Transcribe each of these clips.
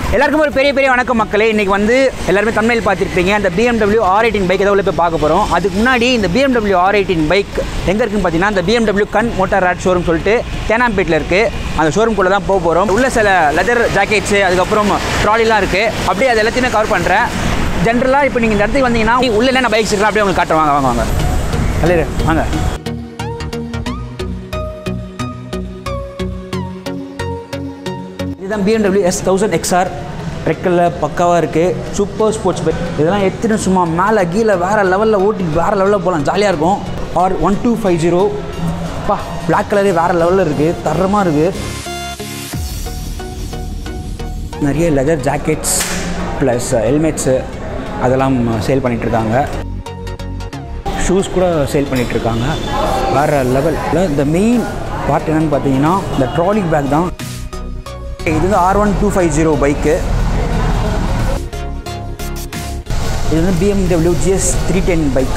எல்லாருக்கும் ஒரு பெரிய பெரிய வணக்கம் மக்களே இன்றைக்கி வந்து எல்லாருமே தமிழில் பார்த்துருப்பீங்க அந்த BMW ஆர் எயிட்டின் பைக் ஏதோ உள்ள போய் பார்க்க போகிறோம் அதுக்கு முன்னாடி இந்த BMW ஆர் எயிட்டின் பைக் எங்கே இருக்குன்னு பார்த்தீங்கன்னா இந்த BMW கண் மோட்டார் ராட் ஷோரூம் சொல்லிட்டு தேனாம்பேட்டில் இருக்குது அந்த ஷோரூம்குள்ளே தான் போக போகிறோம் உள்ள சில லெதர் ஜாக்கெட்ஸு அதுக்கப்புறம் ட்ராலிலாம் இருக்குது அப்படியே அது எல்லாத்தையுமே கவர் பண்ணுறேன் ஜென்ரலாக இப்போ நீங்கள் இந்த இடத்துக்கு வந்தீங்கன்னா உள்ள என்ன பைக்ஸ் இருக்கலாம் அப்படியே உங்களுக்கு காட்டுவாங்க வாங்க வாங்க அல்லது வாங்க இதுதான் BMW S thousand XR red colour பக்காவாக இருக்குது சூப்பர் ஸ்போர்ட்ஸ் பைக் இதெல்லாம் எத்தனை சும்மா மேலே கீழே வேறு லெவலில் ஓட்டி வேறு லெவலில் போகலாம் ஜாலியாக இருக்கும் R one two five zero பா பிளாக் கலரே வேறு லெவலில் இருக்குது தரமாக இருக்குது நிறைய லெதர் ஜாக்கெட்ஸ் ப்ளஸ் ஹெல்மெட்ஸு அதெல்லாம் சேல் பண்ணிகிட்ருக்காங்க ஷூஸ் கூட சேல் பண்ணிகிட்ருக்காங்க வேறு லெவலில் இந்த மெயின் பார்ட் என்னென்னு பார்த்தீங்கன்னா இந்த ட்ராலி பேக் தான் இது வந்து R one two five zero bike இது வந்து BMW GS three ten bike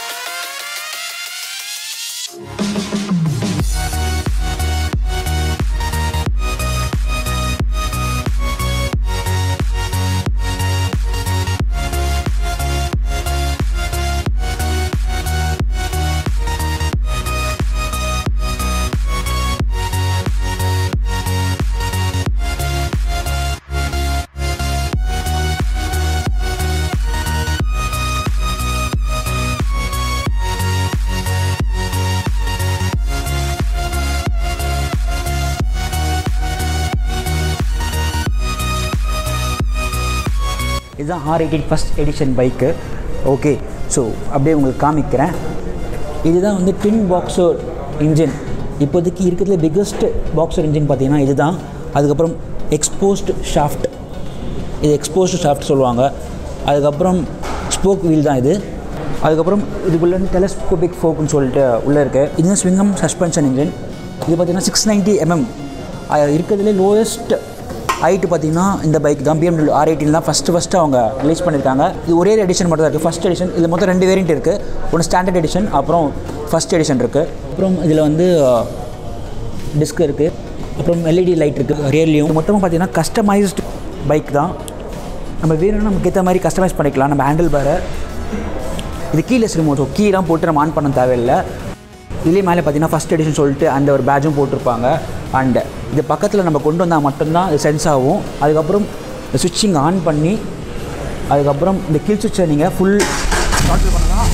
இதுதான் R eighteen first edition bike okay so அப்படியே உங்களுக்கு காமிக்கிறேன் இதுதான் வந்து ட்வின் பாக்ஸர் இன்ஜின் இப்போதைக்கு இருக்கிறதுல பிக்கஸ்ட் பாக்ஸர் இன்ஜின் பார்த்தீங்கன்னா இதுதான் அதுக்கப்புறம் எக்ஸ்போஸ்டு ஷாஃப்ட் இது எக்ஸ்போஸ்டு ஷாஃப்ட் சொல்லுவாங்க அதுக்கப்புறம் ஸ்போக் வீல் தான் இது அதுக்கப்புறம் இதுக்குள்ளே டெலஸ்கோபிக் ஃபோக்குன்னு சொல்லிட்டு உள்ளே இருக்குது இது ஸ்விங்கம் சஸ்பென்ஷன் இன்ஜின் இது பார்த்தீங்கன்னா சிக்ஸ் நைன்ட்டி எம்எம் இருக்கிறதுலே லோயஸ்ட் ஹைட்டு பார்த்தீங்கன்னா இந்த பைக் தான் பிஎம்டபிள்யூ ஆர் எயிட்டின் தான் ஃபஸ்ட்டு ஃபஸ்ட்டு அவங்க ரிலீஸ் பண்ணியிருக்காங்க இது ஒரே எடிஷன் மட்டும் தான் இருக்குது ஃபஸ்ட் எடிஷன் இது மொத்தம் ரெண்டு வேரியண்ட் இருக்குது ஒன்று ஸ்டாண்டர்ட் எடிஷன் அப்புறம் ஃபஸ்ட் எடிஷன் இருக்குது அப்புறம் இதில் வந்து டிஸ்க் இருக்குது அப்புறம் எல்இடி லைட் இருக்குது ரியர்லையும் மொத்தமாக பார்த்தீங்கன்னா கஸ்டமைஸ்டு பைக் தான் நம்ம வேணும்னா நமக்கு ஏற்ற மாதிரி கஸ்டமைஸ் பண்ணிக்கலாம் நம்ம ஹேண்டில் பாரை இது கீலெஸ் ரிமோட் ஸோ கீலாம் போட்டு நம்ம ஆன் பண்ண தேவையில்லை இதுலேயே மேலே பார்த்தீங்கன்னா ஃபஸ்ட் எடிஷன் சொல்லிட்டு அந்த ஒரு பேட்சும் போட்டிருப்பாங்க அண்ட் இது பக்கத்தில் நம்ம கொண்டு வந்தால் மட்டும்தான் இது சென்ஸ் ஆகும் அதுக்கப்புறம் இந்த சுவிட்சிங் ஆன் பண்ணி அதுக்கப்புறம் இந்த கில் சுவிட்சை நீங்கள் ஃபுல் கான்ட்ரோல் பண்ணலாம்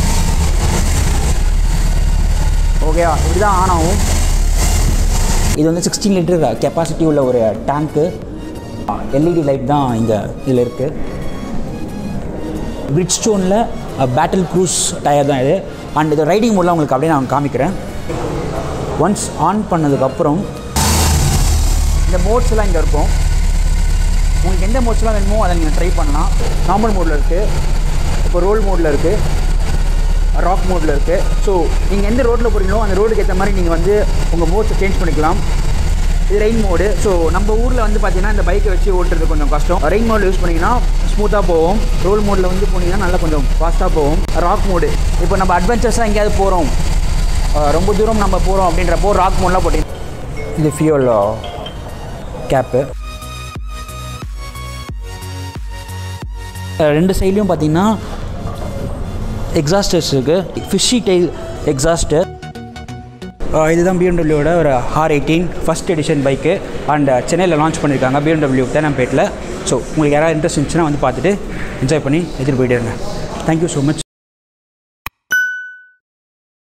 ஓகேவா இப்படி தான் ஆன் ஆகும் இது வந்து சிக்ஸ்டீன் லிட்டர் கெப்பாசிட்டி உள்ள ஒரு டேங்க்கு எல்இடி லைட் தான் இங்கே இதில் இருக்குது பிரிட்ஜ் ஸ்டோனில் பேட்டில் க்ரூஸ் டயர் தான் இது அண்ட் இது ரைடிங் மோட்லாம் உங்களுக்கு அப்படியே நான் காமிக்கிறேன் ஒன்ஸ் ஆன் பண்ணதுக்கப்புறம் இந்த மோட்ஸ் எல்லாம் இங்கே இருக்கும் உங்களுக்கு எந்த மோட்ஸ்லாம் வேணுமோ அதை நீங்கள் ட்ரை பண்ணலாம் நார்மல் மோடில் இருக்குது இப்போ ரோல் மோடில் இருக்குது ராக் மோடில் இருக்குது ஸோ நீங்கள் எந்த ரோட்டில் போகிறீங்களோ அந்த ரோடுக்கு ஏற்ற மாதிரி நீங்கள் வந்து உங்கள் மோட்ஸை சேஞ்ச் பண்ணிக்கலாம் இது ரெயின் மோடு ஸோ நம்ம ஊரில் வந்து பார்த்தீங்கன்னா இந்த பைக்கை வச்சு ஓட்டுறது கொஞ்சம் கஷ்டம் ரெயின் மோடில் யூஸ் பண்ணிங்கன்னா ஸ்மூத்தாக போகும் ரோல் மோடில் வந்து போனீங்கன்னா நல்லா கொஞ்சம் ஃபாஸ்ட்டாக போகும் ராக் மோடு இப்போ நம்ம அட்வென்ச்சர்ஸாக எங்கேயாவது போகிறோம் ரொம்ப தூரம் நம்ம போகிறோம் அப்படின்றப்போ ராக் மோட்லாம் போட்டிங்க இது ஃபியூல் கேப்பு ரெண்டு சைட்லேயும் பார்த்தீங்கன்னா எக்ஸாஸ்டர்ஸ் இருக்குது ஃபிஷ்ஷி டெயில் எக்ஸாஸ்ட்டு இதுதான் பிஎம்டபிள்யூட ஒரு R eighteen first edition bike and சென்னையில் லான்ச் பண்ணியிருக்காங்க பிஎம்டபிள்யூ தேனாம்பேட்டில் ஸோ உங்களுக்கு யாராவது இன்ட்ரெஸ்ட் இருந்துச்சுன்னா வந்து பார்த்துட்டு என்ஜாய் பண்ணி எடுத்துகிட்டு போயிட்டே இருங்க தேங்க்யூ ஸோ மச்